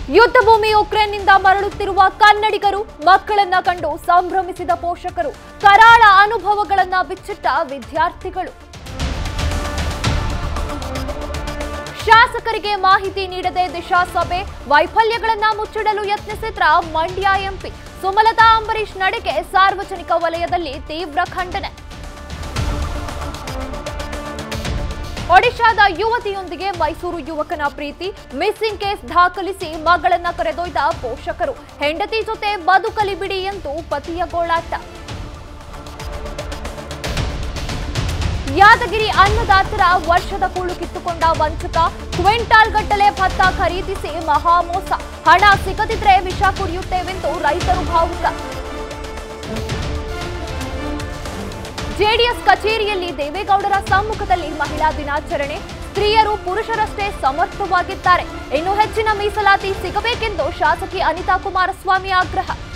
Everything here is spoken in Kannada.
ಯುದ್ಧ ಭೂಮಿ ಉಕ್ರೇನ್ನಿಂದ ಮರಳುತ್ತಿರುವ ಕನ್ನಡಿಗರು ಮಕ್ಕಳನ್ನ ಕಂಡು ಸಂಭ್ರಮಿಸಿದ ಪೋಷಕರು ಕರಾಳ ಅನುಭವಗಳನ್ನ ಬಿಚ್ಚಿಟ್ಟ ವಿದ್ಯಾರ್ಥಿಗಳು ಶಾಸಕರಿಗೆ ಮಾಹಿತಿ ನೀಡದೆ ದಿಶಾ ಸಭೆ ವೈಫಲ್ಯಗಳನ್ನ ಮುಚ್ಚಿಡಲು ಯತ್ನಿಸಿದ್ರ ಮಂಡ್ಯ ಎಂಪಿ ಸುಮಲತಾ ಅಂಬರೀಶ್ ನಡೆಗೆ ಸಾರ್ವಜನಿಕ ವಲಯದಲ್ಲಿ ತೀವ್ರ ಖಂಡನೆ ಒಡಿಶಾದ ಯುವತಿಯೊಂದಿಗೆ ಮೈಸೂರು ಯುವಕನ ಪ್ರೀತಿ ಮಿಸ್ಸಿಂಗ್ ಕೇಸ್ ದಾಖಲಿಸಿ ಮಗಳನ್ನ ಕರೆದೊಯ್ದ ಪೋಷಕರು ಹೆಂಡತಿ ಜೊತೆ ಬದುಕಲಿ ಬಿಡಿ ಎಂದು ಪತಿಯ ಗೋಳಾಟ ಯಾದಗಿರಿ ಅನ್ನದಾತರ ವರ್ಷದ ಕೂಳು ಕಿತ್ತುಕೊಂಡ ವಂಚಕ ಕ್ವಿಂಟಾಲ್ ಗಟ್ಟಲೆ ಭತ್ತ ಖರೀದಿಸಿ ಮಹಾಮೋಸ ಹಣ ಸಿಗದಿದ್ರೆ ವಿಷ ಕುಡಿಯುತ್ತೇವೆಂದು ರೈತರು ಭಾವುಕ ಜೆಡಿಎಸ್ ಕಚೇರಿಯಲ್ಲಿ ದೇವೇಗೌಡರ ಸಮ್ಮುಖದಲ್ಲಿ ಮಹಿಳಾ ದಿನಾಚರಣೆ ಸ್ತ್ರೀಯರು ಪುರುಷರಷ್ಟೇ ಸಮರ್ಥವಾಗಿದ್ದಾರೆ ಇನ್ನು ಹೆಚ್ಚಿನ ಮೀಸಲಾತಿ ಸಿಗಬೇಕೆಂದು ಶಾಸಕಿ ಅನಿತಾ ಕುಮಾರಸ್ವಾಮಿ ಆಗ್ರಹ